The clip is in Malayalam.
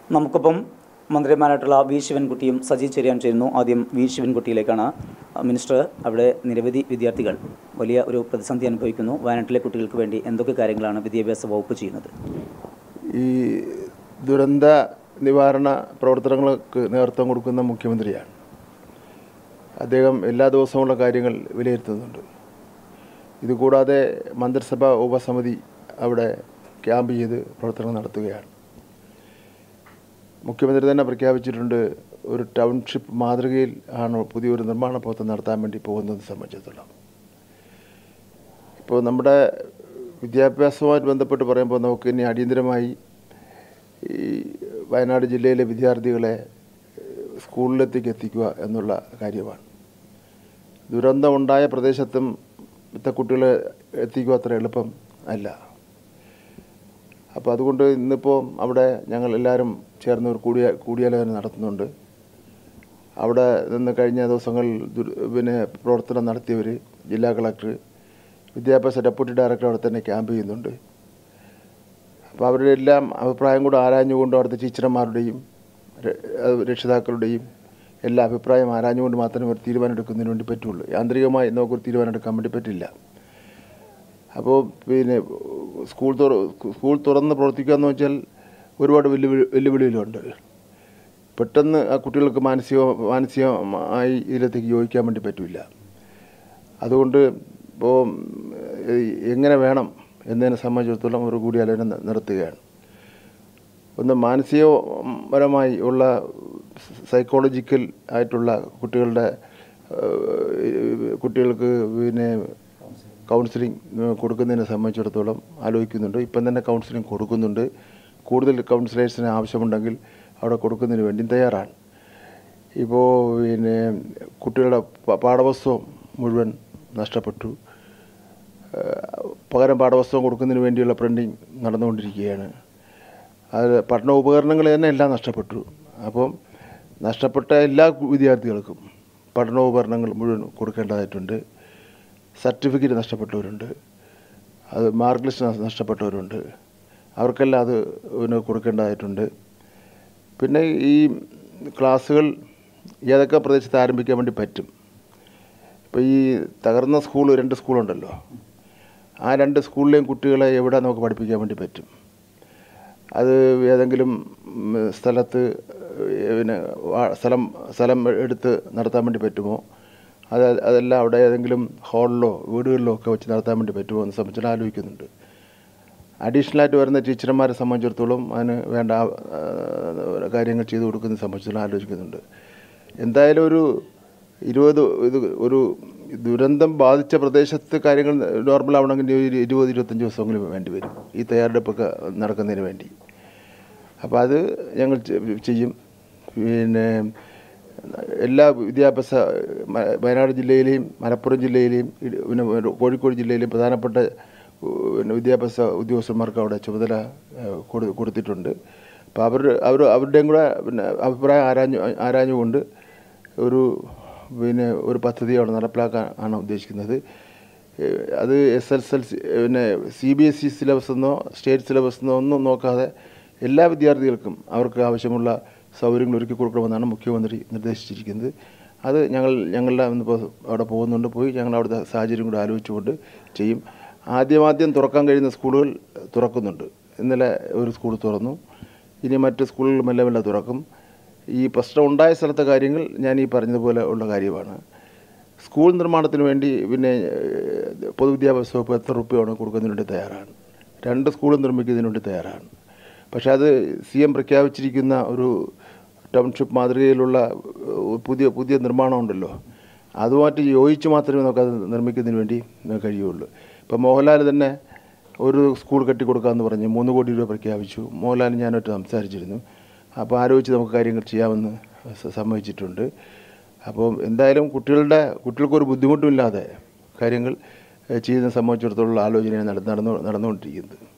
നമുക്കൊപ്പം മന്ത്രിമാരായിട്ടുള്ള വി ശിവൻകുട്ടിയും സജി ചെറിയാൻ ചേരുന്നു ആദ്യം വി ശിവൻകുട്ടിയിലേക്കാണ് മിനിസ്റ്റർ അവിടെ നിരവധി വിദ്യാർത്ഥികൾ വലിയ ഒരു പ്രതിസന്ധി അനുഭവിക്കുന്നു വയനാട്ടിലെ കുട്ടികൾക്ക് വേണ്ടി എന്തൊക്കെ കാര്യങ്ങളാണ് വിദ്യാഭ്യാസ വകുപ്പ് ചെയ്യുന്നത് ഈ ദുരന്ത നിവാരണ പ്രവർത്തനങ്ങൾക്ക് നേതൃത്വം കൊടുക്കുന്ന മുഖ്യമന്ത്രിയാണ് അദ്ദേഹം എല്ലാ ദിവസവുമുള്ള കാര്യങ്ങൾ വിലയിരുത്തുന്നുണ്ട് ഇതുകൂടാതെ മന്ത്രിസഭാ ഉപസമിതി അവിടെ ക്യാമ്പ് ചെയ്ത് പ്രവർത്തനം നടത്തുകയാണ് മുഖ്യമന്ത്രി തന്നെ പ്രഖ്യാപിച്ചിട്ടുണ്ട് ഒരു ടൗൺഷിപ്പ് മാതൃകയിൽ ആണ് പുതിയൊരു നിർമ്മാണ പ്രവർത്തനം നടത്താൻ വേണ്ടി പോകുന്നത് സംബന്ധിച്ചിടത്തോളം ഇപ്പോൾ നമ്മുടെ വിദ്യാഭ്യാസവുമായിട്ട് ബന്ധപ്പെട്ട് പറയുമ്പോൾ നമുക്ക് ഇനി അടിയന്തരമായി ഈ വയനാട് ജില്ലയിലെ വിദ്യാർത്ഥികളെ സ്കൂളിലെത്തേക്ക് എത്തിക്കുക എന്നുള്ള കാര്യമാണ് ദുരന്തം ഉണ്ടായ പ്രദേശത്തും ഇത്തെ കുട്ടികളെ എത്തിക്കുക അത്ര എളുപ്പം അല്ല അപ്പോൾ അതുകൊണ്ട് ഇന്നിപ്പോൾ അവിടെ ഞങ്ങൾ എല്ലാവരും ചേർന്ന് ഒരു കൂടിയ കൂടിയാലോചന നടത്തുന്നുണ്ട് അവിടെ നിന്ന് കഴിഞ്ഞ ദിവസങ്ങൾ ദുർ- പിന്നെ പ്രവർത്തനം നടത്തിയവർ ജില്ലാ കളക്ടർ വിദ്യാഭ്യാസ ഡെപ്യൂട്ടി ഡയറക്ടർ അവിടെ തന്നെ ക്യാമ്പ് ചെയ്യുന്നുണ്ട് അപ്പോൾ അവരുടെ എല്ലാം അഭിപ്രായം കൂടെ ആരാഞ്ഞുകൊണ്ട് അവിടുത്തെ ടീച്ചർമാരുടെയും ര- അത് രക്ഷിതാക്കളുടെയും എല്ലാ അഭിപ്രായം ആരാഞ്ഞുകൊണ്ട് മാത്രമേ ഒരു തീരുമാനം എടുക്കുന്നതിന് വേണ്ടി പറ്റുള്ളൂ യാന്ത്രികമായി നമുക്കൊരു തീരുമാനം എടുക്കാൻ വേണ്ടി പറ്റില്ല അപ്പോൾ പിന്നെ സ്കൂൾ തുറ സ്കൂൾ തുറന്ന് പ്രവർത്തിക്കുക എന്ന് വെച്ചാൽ ഒരുപാട് വെല്ലുവിളി വെല്ലുവിളികളുണ്ട് പെട്ടെന്ന് ആ കുട്ടികൾക്ക് മാനസിക മാനസികമായി ഇതിലേക്ക് യോജിക്കാൻ വേണ്ടി പറ്റില്ല അതുകൊണ്ട് ഇപ്പോൾ എങ്ങനെ വേണം എന്നതിനെ സംബന്ധിച്ചിടത്തോളം ഒരു കൂടിയാലോചന ന- നടത്തുകയാണ് ഒന്ന് മാനസികപരമായി ഉള്ള സൈക്കോളജിക്കൽ ആയിട്ടുള്ള കുട്ടികളുടെ ഏഹ്, കുട്ടികൾക്ക് പിന്നെ കൗൺസിലിംഗ് കൊടുക്കുന്നതിനെ സംബന്ധിച്ചിടത്തോളം ആലോചിക്കുന്നുണ്ട് ഇപ്പം തന്നെ കൗൺസിലിംഗ് കൊടുക്കുന്നുണ്ട് കൂടുതൽ കൗൺസിലേഴ്സിന് ആവശ്യമുണ്ടെങ്കിൽ അവിടെ കൊടുക്കുന്നതിന് വേണ്ടി തയ്യാറാണ് ഇപ്പോൾ പിന്നെ കുട്ടികളുടെ പ- പാഠപുസ്തകം മുഴുവൻ നഷ്ടപ്പെട്ടു ഏഹ് പകരം പാഠപുസ്തകം കൊടുക്കുന്നതിന് വേണ്ടിയുള്ള പ്രിൻറ്റിങ് നടന്നുകൊണ്ടിരിക്കുകയാണ് അത് പഠന ഉപകരണങ്ങൾ തന്നെ എല്ലാം നഷ്ടപ്പെട്ടു അപ്പം നഷ്ടപ്പെട്ട എല്ലാ വിദ്യാർത്ഥികൾക്കും പഠനോപകരണങ്ങൾ മുഴുവൻ കൊടുക്കേണ്ടതായിട്ടുണ്ട് സർട്ടിഫിക്കറ്റ് നഷ്ടപ്പെട്ടവരുണ്ട് അത് മാർക്ക് ലിസ്റ്റ് നഷ്ടപ്പെട്ടവരുണ്ട് അവർക്കെല്ലാം അത് പിന്നെ കൊടുക്കേണ്ടതായിട്ടുണ്ട് പിന്നെ ഈ ക്ലാസ്സുകൾ ഏതൊക്കെ പ്രദേശത്ത് ആരംഭിക്കാൻ വേണ്ടി പറ്റും ഇപ്പോൾ ഈ തകർന്ന സ്കൂൾ രണ്ട് സ്കൂളുണ്ടല്ലോ ആ രണ്ട് സ്കൂളിലെയും കുട്ടികളെ എവിടെ നമുക്ക് പഠിപ്പിക്കാൻ വേണ്ടി പറ്റും അത് ഏതെങ്കിലും ഉം, സ്ഥലത്ത് ഏഹ്, പിന്നെ വാ- സ്ഥലം സ്ഥലം എടുത്ത് നടത്താൻ വേണ്ടി പറ്റുമോ അത് അതെല്ലാം അവിടെ ഏതെങ്കിലും ഹാളിലോ വീടുകളിലോ ഒക്കെ വെച്ച് നടത്താൻ വേണ്ടി പറ്റുമോ എന്ന് സംബന്ധിച്ച് ആലോചിക്കുന്നുണ്ട് അഡീഷണലായിട്ട് വരുന്ന ടീച്ചർമാരെ സംബന്ധിച്ചിടത്തോളം അതിന് വേണ്ട ആ, ആ, കാര്യങ്ങൾ ചെയ്തു കൊടുക്കുന്നത് സംബന്ധിച്ചിടത്തോളം ആലോചിക്കുന്നുണ്ട് എന്തായാലും ഒരു ഇരുപത് ഇത് ഒരു ദുരന്തം ബാധിച്ച പ്രദേശത്ത് കാര്യങ്ങൾ നോർമൽ ആവണമെങ്കിൽ ഒരു ഇരുപത് ഇരുപത്തഞ്ച് ദിവസമെങ്കിലും വേണ്ടി വരും ഈ തയ്യാറെടുപ്പൊക്കെ നടക്കുന്നതിന് വേണ്ടി അപ്പോൾ അത് ഞങ്ങൾ ചെ- ചെയ്യും പിന്നെ എല്ലാ വിദ്യാഭ്യാസ മ- വയനാട് ജില്ലയിലെയും മലപ്പുറം ജില്ലയിലെയും ഇട്- പിന്നെ കോഴിക്കോട് ജില്ലയിലെയും പ്രധാനപ്പെട്ട ഉ, പിന്നെ വിദ്യാഭ്യാസ ഉദ്യോഗസ്ഥന്മാർക്ക് അവിടെ ചുമതല ഏഹ്, കൊടു- കൊടുത്തിട്ടുണ്ട് അപ്പോൾ അവർ അവർ അവരുടെയും കൂടെ പിന്നെ അഭിപ്രായം ആരാഞ്ഞു ആരാഞ്ഞുകൊണ്ട് ഒരു പിന്നെ ഒരു പദ്ധതി അവിടെ നടപ്പിലാക്കാൻ ആണ് ഉദ്ദേശിക്കുന്നത് ഏഹ്, അത് എസ് എൽ എൽ സി പിന്നെ C B S E syllabus എന്നോ സ്റ്റേറ്റ് സിലബസ് എന്നോ ഒന്നും നോക്കാതെ എല്ലാ വിദ്യാർത്ഥികൾക്കും അവർക്ക് ആവശ്യമുള്ള സൗകര്യങ്ങൾ ഒരുക്കി കൊടുക്കണമെന്നാണ് മുഖ്യമന്ത്രി നിർദ്ദേശിച്ചിരിക്കുന്നത് അത് ഞങ്ങൾ ഞങ്ങളെല്ലാം ഇന്നിപ്പോൾ അവിടെ പോകുന്നുണ്ട് പോയി ഞങ്ങൾ അവിടുത്തെ സാഹചര്യം കൂടെ ആലോചിച്ചുകൊണ്ട് ചെയ്യും ആദ്യമാദ്യം തുറക്കാൻ കഴിയുന്ന സ്കൂളുകൾ തുറക്കുന്നുണ്ട് ഇന്നലെ ഒരു സ്കൂൾ തുറന്നു ഇനി മറ്റ് സ്കൂളുകൾ മെല്ലെ മെല്ലെ തുറക്കും ഈ പ്രശ്നം ഉണ്ടായ സ്ഥലത്തെ കാര്യങ്ങൾ ഞാൻ ഈ പറഞ്ഞതുപോലെ ഉള്ള കാര്യമാണ് സ്കൂൾ നിർമ്മാണത്തിന് വേണ്ടി പിന്നെ ഏഹ്, പൊതുവിദ്യാഭ്യാസ വകുപ്പ് എത്ര റുപ്യയാണ് കൊടുക്കുന്നതിന് വേണ്ടി തയ്യാറാണ് രണ്ട് സ്കൂളും നിർമ്മിക്കുന്നതിന് വേണ്ടി തയ്യാറാണ് പക്ഷേ അത് സി എം പ്രഖ്യാപിച്ചിരിക്കുന്ന ഒരു ടൗൺഷിപ്പ് മാതൃകയിലുള്ള ഏഹ്, പുതിയ പുതിയ നിർമ്മാണം ഉണ്ടല്ലോ അതുമായിട്ട് യോജിച്ച് മാത്രമേ നമുക്കത് നിർമ്മിക്കുന്നതിന് വേണ്ടി നമുക്ക് കഴിയുള്ളൂ ഇപ്പം മോഹൻലാൽ തന്നെ ഒരു സ്കൂൾ കെട്ടിക്കൊടുക്കാമെന്ന് പറഞ്ഞ് മൂന്ന് കോടി രൂപ പ്രഖ്യാപിച്ചു മോഹൻലാൽ ഞാനായിട്ട് സംസാരിച്ചിരുന്നു അപ്പോൾ ആലോചിച്ച് നമുക്ക് കാര്യങ്ങൾ ചെയ്യാമെന്ന് സ- സമ്മതിച്ചിട്ടുണ്ട് അപ്പോൾ എന്തായാലും കുട്ടികളുടെ കുട്ടികൾക്കൊരു ബുദ്ധിമുട്ടുമില്ലാതെ കാര്യങ്ങൾ ഏഹ്, ചെയ്യുന്ന സംബന്ധിച്ചിടത്തോളം ആലോചനയാണ് നട- നടന്നു നടന്നുകൊണ്ടിരിക്കുന്നത്